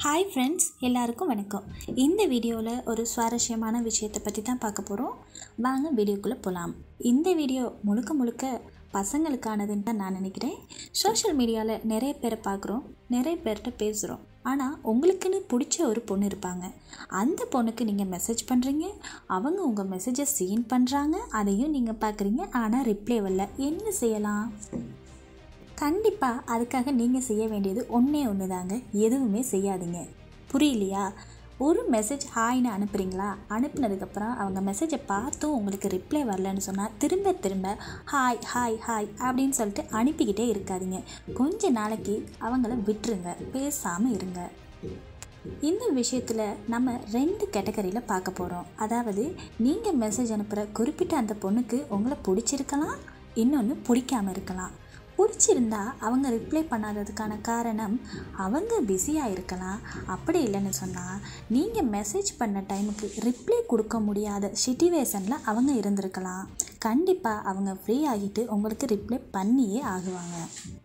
hi friends எல்லாருக்கும் வணக்கம் இந்த வீடியோவில் ஒரு சுவாரஸ்யமான விஷயத்தை பற்றி தான் பார்க்க போகிறோம் வாங்க வீடியோக்குள்ளே போகலாம் இந்த வீடியோ முழுக்க முழுக்க பசங்களுக்கானதுன்னு தான் நான் நினைக்கிறேன் சோஷியல் மீடியாவில் நிறைய பேரை பார்க்குறோம் நிறைய பேர்கிட்ட பேசுகிறோம் ஆனால் உங்களுக்குன்னு பிடிச்ச ஒரு பொண்ணு இருப்பாங்க அந்த பொண்ணுக்கு நீங்கள் மெசேஜ் பண்ணுறீங்க அவங்க உங்கள் மெசேஜை சீன் பண்ணுறாங்க அதையும் நீங்கள் பார்க்குறீங்க ஆனால் ரிப்ளை வரல என்ன செய்யலாம் கண்டிப்பாக அதுக்காக நீங்கள் செய்ய வேண்டியது ஒன்றே ஒன்று தாங்க எதுவுமே செய்யாதீங்க புரியலையா ஒரு மெசேஜ் ஹாய்னு அனுப்புகிறீங்களா அனுப்புனதுக்கப்புறம் அவங்க மெசேஜை பார்த்தும் உங்களுக்கு ரிப்ளை வரலன்னு சொன்னால் திரும்ப திரும்ப ஹாய் ஹாய் ஹாய் அப்படின்னு சொல்லிட்டு அனுப்பிக்கிட்டே இருக்காதீங்க கொஞ்ச நாளைக்கு அவங்கள விட்டுருங்க பேசாமல் இருங்க இந்த விஷயத்தில் நம்ம ரெண்டு கேட்டகரியில் பார்க்க போகிறோம் அதாவது நீங்கள் மெசேஜ் அனுப்புகிற குறிப்பிட்ட அந்த பொண்ணுக்கு உங்களை பிடிச்சிருக்கலாம் இன்னொன்று பிடிக்காம இருக்கலாம் பிடிச்சிருந்தா அவங்க ரிப்ளை பண்ணாததுக்கான காரணம் அவங்க பிஸியாக இருக்கலாம் அப்படி இல்லைன்னு சொன்னால் நீங்கள் மெசேஜ் பண்ண டைமுக்கு ரிப்ளை கொடுக்க முடியாத சுச்சுவேஷனில் அவங்க இருந்திருக்கலாம் கண்டிப்பாக அவங்க ஃப்ரீ ஆகிட்டு உங்களுக்கு ரிப்ளை பண்ணியே ஆகுவாங்க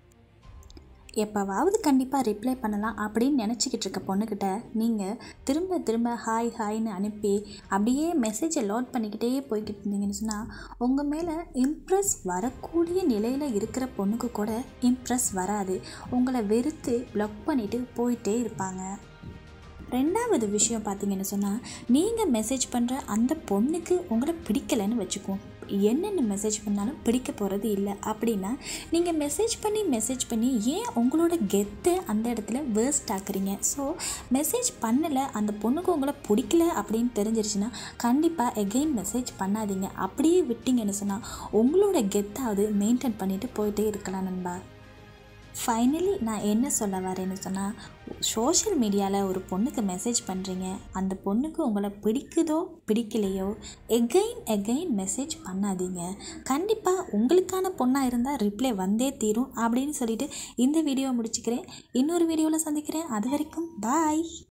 எப்போவாவது கண்டிப்பாக ரிப்ளை பண்ணலாம் அப்படின்னு நினச்சிக்கிட்டு இருக்க பொண்ணுக்கிட்ட நீங்கள் திரும்ப திரும்ப ஹாய் ஹாய்னு அனுப்பி அப்படியே மெசேஜை லோட் பண்ணிக்கிட்டே போய்கிட்டு இருந்தீங்கன்னு சொன்னால் உங்கள் மேலே இம்ப்ரெஸ் வரக்கூடிய நிலையில் இருக்கிற பொண்ணுக்கு கூட இம்ப்ரெஸ் வராது உங்களை வெறுத்து ப்ளாக் பண்ணிவிட்டு போயிட்டே இருப்பாங்க ரெண்டாவது விஷயம் பார்த்தீங்கன்னு சொன்னால் நீங்கள் மெசேஜ் பண்ணுற அந்த பொண்ணுக்கு உங்களை பிடிக்கலைன்னு வச்சுக்குவோம் என்னென்ன மெசேஜ் பண்ணாலும் பிடிக்க போகிறது இல்லை அப்படின்னா நீங்கள் மெசேஜ் பண்ணி மெசேஜ் பண்ணி ஏன் உங்களோட கெத்தை அந்த இடத்துல வேர்ஸ்ட் ஆக்குறீங்க ஸோ மெசேஜ் பண்ணலை அந்த பொண்ணுக்கு உங்களை பிடிக்கல அப்படின்னு தெரிஞ்சிருச்சுன்னா கண்டிப்பாக எகெயின் மெசேஜ் பண்ணாதீங்க அப்படியே விட்டீங்கன்னு சொன்னால் உங்களோட கெத்தாவது மெயின்டைன் பண்ணிவிட்டு போயிட்டே இருக்கலாம் நண்பா ஃபைனலி நான் என்ன சொல்ல வரேன்னு சொன்னால் சோஷியல் மீடியாவில் ஒரு பொண்ணுக்கு மெசேஜ் பண்ணுறீங்க அந்த பொண்ணுக்கு உங்களை பிடிக்குதோ பிடிக்கலையோ எகெயின் எகெயின் மெசேஜ் பண்ணாதீங்க கண்டிப்பாக உங்களுக்கான பொண்ணாக இருந்தால் ரிப்ளை வந்தே தீரும் அப்படின்னு சொல்லிட்டு இந்த வீடியோ முடிச்சுக்கிறேன் இன்னொரு வீடியோவில் சந்திக்கிறேன் அது வரைக்கும் பாய்